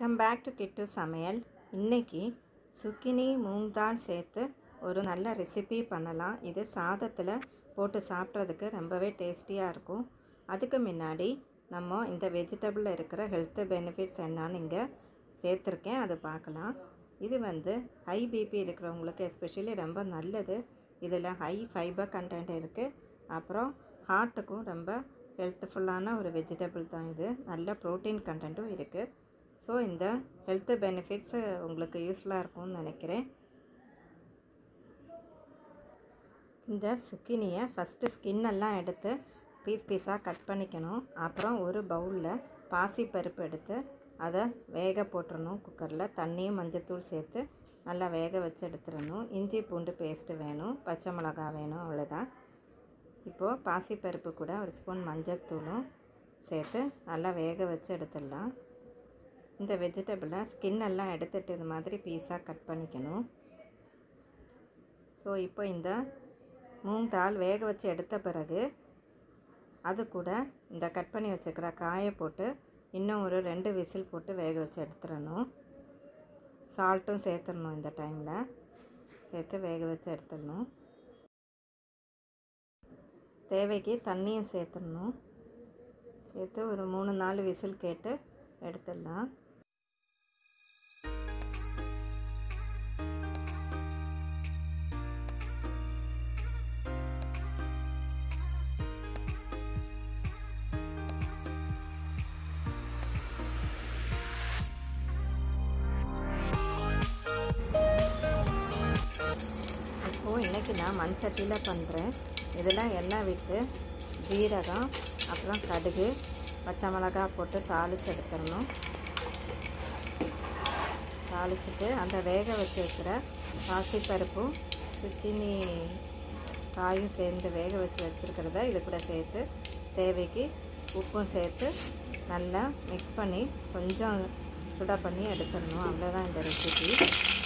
welcome back to கிட்டு சமையல் இன்னைக்கு சுக்கினி மூங் தால் சேர்த்து ஒரு நல்ல ரெசிபி பண்ணலாம் இது சாதத்தில் போட்டு சாப்பிட்றதுக்கு ரொம்பவே டேஸ்டியாக இருக்கும் அதுக்கு முன்னாடி நம்ம இந்த வெஜிடபிளில் இருக்கிற ஹெல்த் பெனிஃபிட்ஸ் என்னன்னு இங்கே சேர்த்துருக்கேன் அதை பார்க்கலாம் இது வந்து ஹை பிபி இருக்கிறவங்களுக்கு எஸ்பெஷலி ரொம்ப நல்லது இதில் ஹை ஃபைபர் கண்டென்ட் இருக்குது அப்புறம் ஹார்ட்டுக்கும் ரொம்ப ஹெல்த்ஃபுல்லான ஒரு வெஜிடபிள் தான் இது நல்ல ப்ரோட்டீன் கண்டென்ட்டும் இருக்குது ஸோ இந்த ஹெல்த் பெனிஃபிட்ஸு உங்களுக்கு யூஸ்ஃபுல்லாக இருக்கும்னு நினைக்கிறேன் இந்த சுக்கினியை ஃபஸ்ட்டு ஸ்கின் எல்லாம் எடுத்து பீஸ் பீஸாக கட் பண்ணிக்கணும் அப்புறம் ஒரு பவுலில் பாசி பருப்பு எடுத்து அதை வேக போட்டுறணும் குக்கரில் தண்ணியும் மஞ்சத்தூள் சேர்த்து நல்லா வேக வச்சு எடுத்துடணும் இஞ்சி பூண்டு பேஸ்ட்டு வேணும் பச்சை மிளகா வேணும் அவ்வளோதான் இப்போது பாசிப்பருப்பு கூட ஒரு ஸ்பூன் மஞ்சத்தூளும் சேர்த்து நல்லா வேக வச்சு எடுத்துடலாம் இந்த வெஜிடபிளை ஸ்கின் எல்லாம் எடுத்துட்டு இது மாதிரி பீஸாக கட் பண்ணிக்கணும் ஸோ இப்போ இந்த மூங் தால் வேக வச்சு எடுத்த பிறகு அது கூட இந்த கட் பண்ணி வச்சுக்கிற காயை போட்டு இன்னும் ஒரு ரெண்டு விசில் போட்டு வேக வச்சு எடுத்துடணும் சால்ட்டும் சேர்த்துடணும் இந்த டைமில் சேர்த்து வேக வச்சு எடுத்துடணும் தேவைக்கு தண்ணியும் சேர்த்துடணும் சேர்த்து ஒரு மூணு நாலு விசில் கேட்டு எடுத்துடலாம் இப்போது இன்றைக்கி நான் மண் சட்டியில் பண்ணுறேன் இதில் எண்ணெய் விட்டு ஜீரகம் அப்புறம் கடுகு பச்சை மிளகா போட்டு தாளித்து எடுத்துடணும் தாளிச்சிட்டு அந்த வேக வச்சு வைக்கிற பாசிப்பருப்பும் சுச்சினி காயும் சேர்ந்து வேக வச்சு வச்சுருக்கிறத இது கூட சேர்த்து தேவைக்கு உப்பும் சேர்த்து நல்லா மிக்ஸ் பண்ணி கொஞ்சம் சுட பண்ணி எடுத்துடணும் அவ்வளோதான் இந்த ரெசிபி